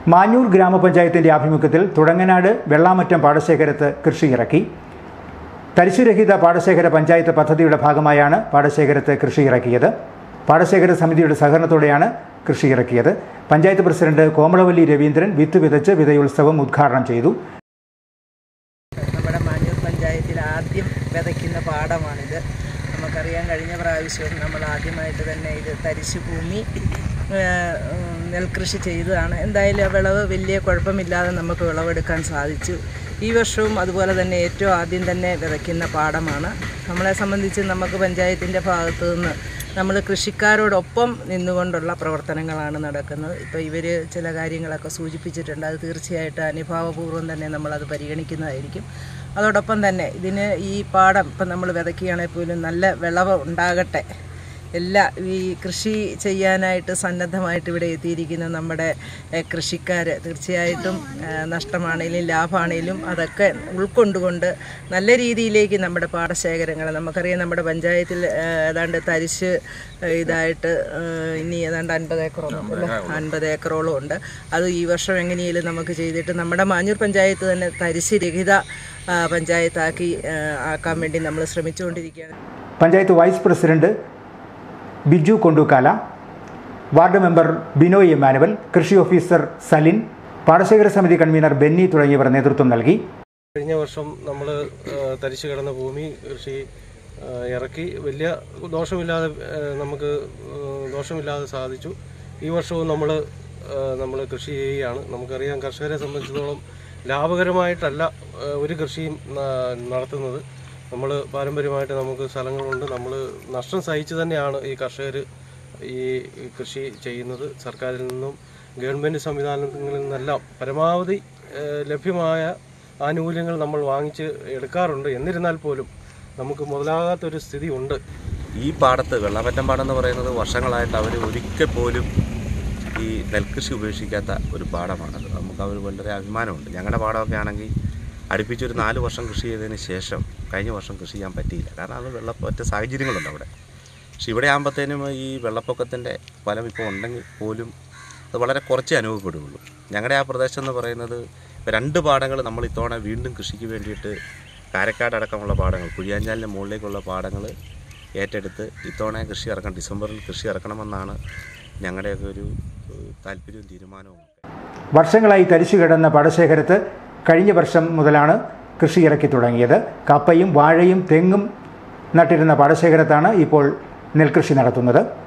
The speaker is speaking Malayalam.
മാഞ്ഞൂർ ഗ്രാമപഞ്ചായത്തിന്റെ ആഭിമുഖ്യത്തിൽ തുടങ്ങനാട് വെള്ളാമറ്റം പാടശേഖരത്ത് കൃഷി ഇറക്കി തരിശുരഹിത പാടശേഖര പഞ്ചായത്ത് പദ്ധതിയുടെ ഭാഗമായാണ് പാടശേഖരത്ത് കൃഷി ഇറക്കിയത് പാടശേഖര സമിതിയുടെ സഹകരണത്തോടെയാണ് കൃഷി ഇറക്കിയത് പഞ്ചായത്ത് പ്രസിഡന്റ് കോമളവല്ലി രവീന്ദ്രൻ വിത്ത് വിതച്ച് വിതയുത്സവം ഉദ്ഘാടനം ചെയ്തു നമ്മുടെ മാഞ്ഞൂർ പഞ്ചായത്തിൽ ആദ്യം വിതയ്ക്കുന്ന പാടമാണിത് നമുക്കറിയാൻ കഴിഞ്ഞ പ്രാവശ്യവും നമ്മൾ ആദ്യമായിട്ട് തന്നെ ഇത് തരിശു ഭൂമി ഏഹ്, ഉം, നെൽകൃഷി ചെയ്തതാണ് എന്തായാലും ആ വിളവ് വലിയ കുഴപ്പമില്ലാതെ നമുക്ക് വിളവെടുക്കാൻ സാധിച്ചു ഈ വർഷവും അതുപോലെ തന്നെ ഏറ്റവും ആദ്യം തന്നെ വിതയ്ക്കുന്ന പാടമാണ് നമ്മളെ സംബന്ധിച്ച് നമുക്ക് പഞ്ചായത്തിൻ്റെ ഭാഗത്തു നിന്ന് നമ്മൾ കൃഷിക്കാരോടൊപ്പം നിന്നുകൊണ്ടുള്ള പ്രവർത്തനങ്ങളാണ് നടക്കുന്നത് ഇപ്പോൾ ഇവർ ചില കാര്യങ്ങളൊക്കെ സൂചിപ്പിച്ചിട്ടുണ്ട് അത് തീർച്ചയായിട്ടും അനുഭാവപൂർവ്വം തന്നെ നമ്മളത് പരിഗണിക്കുന്നതായിരിക്കും അതോടൊപ്പം തന്നെ ഇതിന് ഈ പാടം ഇപ്പം നമ്മൾ വിതയ്ക്കുകയാണെങ്കിൽ പോലും നല്ല വിളവ് ഉണ്ടാകട്ടെ എല്ലാ ഈ കൃഷി ചെയ്യാനായിട്ട് സന്നദ്ധമായിട്ട് ഇവിടെ എത്തിയിരിക്കുന്ന നമ്മുടെ കൃഷിക്കാർ തീർച്ചയായിട്ടും ആ, നഷ്ടമാണേലും ലാഭമാണേലും അതൊക്കെ ഉൾക്കൊണ്ടുകൊണ്ട് നല്ല രീതിയിലേക്ക് നമ്മുടെ പാടശേഖരങ്ങൾ നമുക്കറിയാം നമ്മുടെ പഞ്ചായത്തിൽ ആ, ഏതാണ്ട് തരിശ് ഇതായിട്ട് ആ, ഇനി ഏതാണ്ട് അൻപത് ഏക്കറോളം അല്ലേ അൻപത് ഏക്കറോളം ഉണ്ട് അത് ഈ വർഷം എങ്ങനെയെങ്കിലും നമുക്ക് ചെയ്തിട്ട് നമ്മുടെ മാഞ്ഞൂർ പഞ്ചായത്ത് തന്നെ തരിശ് രഹിത ആ, പഞ്ചായത്താക്കി ആ, ആക്കാൻ വേണ്ടി നമ്മൾ ശ്രമിച്ചുകൊണ്ടിരിക്കുകയാണ് panchayat vice president Biju Kondookkala ward member Binoy Emmanuel കൃഷി ഓഫീസർ സലിൻ പാടശേഖര സമിതി കൺവീനർ ബെന്നി തുടങ്ങിയവർ നേതൃത്വം നൽകി കഴിഞ്ഞ വർഷം നമ്മൾ തരിച്ചു കിടന്ന ഭൂമി കൃഷി ആ, ഇറക്കി വലിയ ദോഷമില്ലാതെ ആ, നമുക്ക് ആ, ദോഷമില്ലാതെ സാധിച്ചു ഈ വർഷവും നമ്മൾ നമ്മൾ കൃഷി ചെയ്യുകയാണ് നമുക്കറിയാം കർഷകരെ സംബന്ധിച്ചിടത്തോളം ലാഭകരമായിട്ടല്ല ആ, ഒരു കൃഷിയും ആ, നടത്തുന്നത് നമ്മൾ പാരമ്പര്യമായിട്ട് നമുക്ക് സ്ഥലങ്ങളുണ്ട് നമ്മൾ നഷ്ടം സഹിച്ച് തന്നെയാണ് ഈ കർഷകർ ഈ കൃഷി ചെയ്യുന്നത് സർക്കാരിൽ നിന്നും ഗവൺമെൻറ് സംവിധാനങ്ങളിൽ നിന്നെല്ലാം പരമാവധി ഏഹ്, ലഭ്യമായ ആനുകൂല്യങ്ങൾ നമ്മൾ വാങ്ങിച്ച് എടുക്കാറുണ്ട് എന്നിരുന്നാൽ പോലും നമുക്ക് മുതലാകാത്തൊരു സ്ഥിതി ഉണ്ട് ഈ പാടത്ത് വെള്ളമറ്റം പാടം എന്ന് പറയുന്നത് വർഷങ്ങളായിട്ട് അവർ ഒരിക്കൽ പോലും ഈ നെൽകൃഷി ഉപേക്ഷിക്കാത്ത ഒരു പാടമാണത് നമുക്ക് അവർ വളരെ അഭിമാനമുണ്ട് ഞങ്ങളുടെ പാടമൊക്കെ ആണെങ്കിൽ അടുപ്പിച്ചൊരു നാല് വർഷം കൃഷി ചെയ്തതിന് ശേഷം കഴിഞ്ഞ വർഷം കൃഷി ചെയ്യാൻ പറ്റിയില്ല കാരണം അത് വെള്ളപ്പൊറ്റ സാഹചര്യങ്ങളുണ്ട് അവിടെ പക്ഷെ ഇവിടെ ആകുമ്പോഴത്തേനും ഈ വെള്ളപ്പൊക്കത്തിൻ്റെ ഫലം ഇപ്പോൾ ഉണ്ടെങ്കിൽ പോലും അത് വളരെ കുറച്ചേ അനുഭവപ്പെടുകയുള്ളൂ ഞങ്ങളുടെ ആ പ്രദേശം എന്ന് പറയുന്നത് രണ്ട് പാടങ്ങൾ നമ്മൾ ഇത്തവണ വീണ്ടും കൃഷിക്ക് വേണ്ടിയിട്ട് കാരക്കാട് അടക്കമുള്ള പാടങ്ങൾ കുഴിയാഞ്ചാലിൻ്റെ മുകളിലേക്കുള്ള പാടങ്ങൾ ഏറ്റെടുത്ത് ഇത്തവണ കൃഷി ഇറക്കണം ഡിസംബറിൽ കൃഷി ഇറക്കണമെന്നാണ് ഞങ്ങളുടെയൊക്കെ ഒരു ഏഹ്, താല്പര്യവും തീരുമാനവും വർഷങ്ങളായി തരിശു കിടന്ന പാടശേഖരത്ത് കഴിഞ്ഞ വർഷം മുതലാണ് കൃഷി ഇറക്കി തുടങ്ങിയത് കപ്പയും വാഴയും തെങ്ങും നട്ടിരുന്ന പാടശേഖരത്താണ് ഇപ്പോൾ നെൽകൃഷി നടത്തുന്നത്